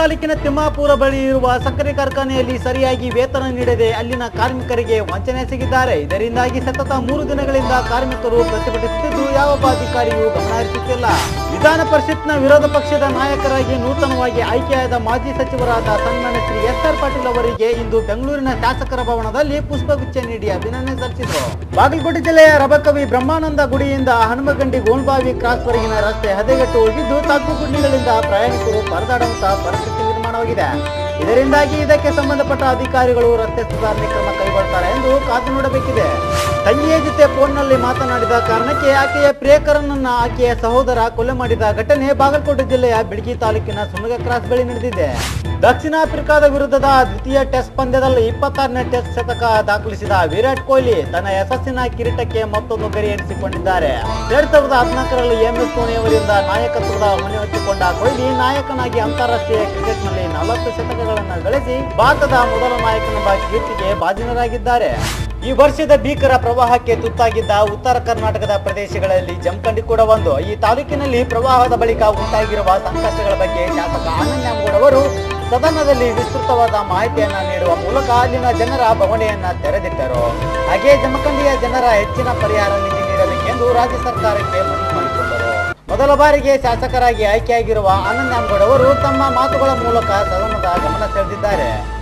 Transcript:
ತಾಲೂಕಿನ ತಿಮ್ಮಾಪುರ ಬಳಿ ಇರುವ ಸಕ್ಕರೆ ಕಾರ್ಖಾನೆಯಲ್ಲಿ ಸರಿಯಾಗಿ ವೇತನ ನೀಡದೆ ಅಲ್ಲಿನ ಕಾರ್ಮಿಕರಿಗೆ ವಂಚನೆ ಸಿಗಿದ್ದಾರೆ ಇದರಿಂದಾಗಿ ಸತತ ಮೂರು ದಿನಗಳಿಂದ ಕಾರ್ಮಿಕರು ಪ್ರತಿಭಟಿಸುತ್ತಿದ್ದು ಯಾವೊಬ್ಬ ಅಧಿಕಾರಿಯೂ ಗಮನ ಹರಿಸುತ್ತಿಲ್ಲ ವಿಧಾನ ಪರಿಷತ್ನ ವಿರೋಧ ಪಕ್ಷದ ನಾಯಕರಾಗಿ ನೂತನವಾಗಿ ಆಯ್ಕೆಯಾದ ಮಾಜಿ ಸಚಿವರಾದ ಸನ್ಮಾನ್ಯ ಶ್ರೀ ಎಸ್ ಆರ್ ಪಾಟೀಲ್ ಅವರಿಗೆ ಇಂದು ಬೆಂಗಳೂರಿನ ಶಾಸಕರ ಭವನದಲ್ಲಿ ಪುಷ್ಪಗುಚ್ಛ ನೀಡಿ ಅಭಿನಂದನೆ ಸಲ್ಲಿಸಿದರು ಬಾಗಲಕೋಟೆ ಜಿಲ್ಲೆಯ ರಬಕವಿ ಬ್ರಹ್ಮಾನಂದ ಗುಡಿಯಿಂದ ಹನುಮಗಂಡಿ ಗೋಲ್ಬಾವಿ ಕ್ರಾಸ್ ವರೆಗಿನ ರಸ್ತೆ ಹದಗೆಟ್ಟು ಹೋಗಿದ್ದು ತಗ್ಗು ಗುಡ್ಡಿಗಳಿಂದ ಪ್ರಯಾಣಿಕರು ಪರದಾಡುವಂತಹ ಪರಿಸ್ಥಿತಿ ನಿರ್ಮಾಣವಾಗಿದೆ ಇದರಿಂದಾಗಿ ಇದಕ್ಕೆ ಸಂಬಂಧಪಟ್ಟ ಅಧಿಕಾರಿಗಳು ರಸ್ತೆ ಸುಧಾರಣೆ ಕ್ರಮ ಕೈಗೊಳ್ತಾರೆ ಎಂದು ಕಾದು ನೋಡಬೇಕಿದೆ ತಂಗಿಯ ಜೊತೆ ಫೋನ್ನಲ್ಲಿ ಮಾತನಾಡಿದ ಕಾರಣಕ್ಕೆ ಆಕೆಯ ಪ್ರಿಯಕರನನ್ನ ಆಕೆಯ ಸಹೋದರ ಕೊಲೆ ಮಾಡಿದ ಘಟನೆ ಬಾಗಲಕೋಟೆ ಜಿಲ್ಲೆಯ ಬಿಡಗಿ ತಾಲೂಕಿನ ಸುಮಗ ಕ್ರಾಸ್ ಬಳಿ ನಡೆದಿದೆ ದಕ್ಷಿಣ ಆಫ್ರಿಕಾದ ವಿರುದ್ಧದ ದ್ವಿತೀಯ ಟೆಸ್ಟ್ ಪಂದ್ಯದಲ್ಲಿ ಇಪ್ಪತ್ತಾರನೇ ಟೆಸ್ಟ್ ಶತಕ ದಾಖಲಿಸಿದ ವಿರಾಟ್ ಕೊಹ್ಲಿ ತನ್ನ ಯಶಸ್ಸಿನ ಕಿರೀಟಕ್ಕೆ ಮತ್ತೊಂದು ಗರಿ ಎನಿಸಿಕೊಂಡಿದ್ದಾರೆ ಎರಡ್ ಸಾವಿರದ ಹದಿನಾಲ್ಕರಲ್ಲಿ ಎಂಎಸ್ ಧೋನಿ ಅವರಿಂದ ನಾಯಕತ್ವದ ಹೊಣೆ ಹೊತ್ತಿಕೊಂಡ ಕೊಹ್ಲಿ ನಾಯಕನಾಗಿ ಅಂತಾರಾಷ್ಟ್ರೀಯ ಕ್ರಿಕೆಟ್ನಲ್ಲಿ ನಲವತ್ತು ಶತಕಗಳನ್ನು ಗಳಿಸಿ ಭಾರತದ ಮೊದಲ ನಾಯಕನೆಂಬ ಕೀರ್ತಿಗೆ ಭಾಜನರಾಗಿದ್ದಾರೆ ಈ ವರ್ಷದ ಭೀಕರ ಪ್ರವಾಹಕ್ಕೆ ತುತ್ತಾಗಿದ್ದ ಉತ್ತರ ಕರ್ನಾಟಕದ ಪ್ರದೇಶಗಳಲ್ಲಿ ಜಮಖಂಡಿ ಕೂಡ ಒಂದು ಈ ತಾಲೂಕಿನಲ್ಲಿ ಪ್ರವಾಹದ ಬಳಿಕ ಉಂಟಾಗಿರುವ ಸಂಕಷ್ಟಗಳ ಬಗ್ಗೆ ಶಾಸಕ ಆನಂದ್ ನ್ಯಾಮಗೌಡ ಅವರು ಸದನದಲ್ಲಿ ವಿಸ್ತೃತವಾದ ಮಾಹಿತಿಯನ್ನ ನೀಡುವ ಮೂಲಕ ಅಲ್ಲಿನ ಜನರ ಬವಣೆಯನ್ನ ತೆರೆದಿಟ್ಟರು ಹಾಗೆ ಜಮಖಂಡಿಯ ಜನರ ಹೆಚ್ಚಿನ ಪರಿಹಾರ ನಿಧಿ ನೀಡಬೇಕೆಂದು ರಾಜ್ಯ ಸರ್ಕಾರಕ್ಕೆ ಮನವಿ ಮಾಡಿಕೊಂಡರು ಮೊದಲ ಬಾರಿಗೆ ಶಾಸಕರಾಗಿ ಆಯ್ಕೆಯಾಗಿರುವ ಆನಂದ್ ನ್ಯಾಮಗೌಡ ಅವರು ತಮ್ಮ ಮಾತುಗಳ ಮೂಲಕ ಸದನದ ಗಮನ ಸೆಳೆದಿದ್ದಾರೆ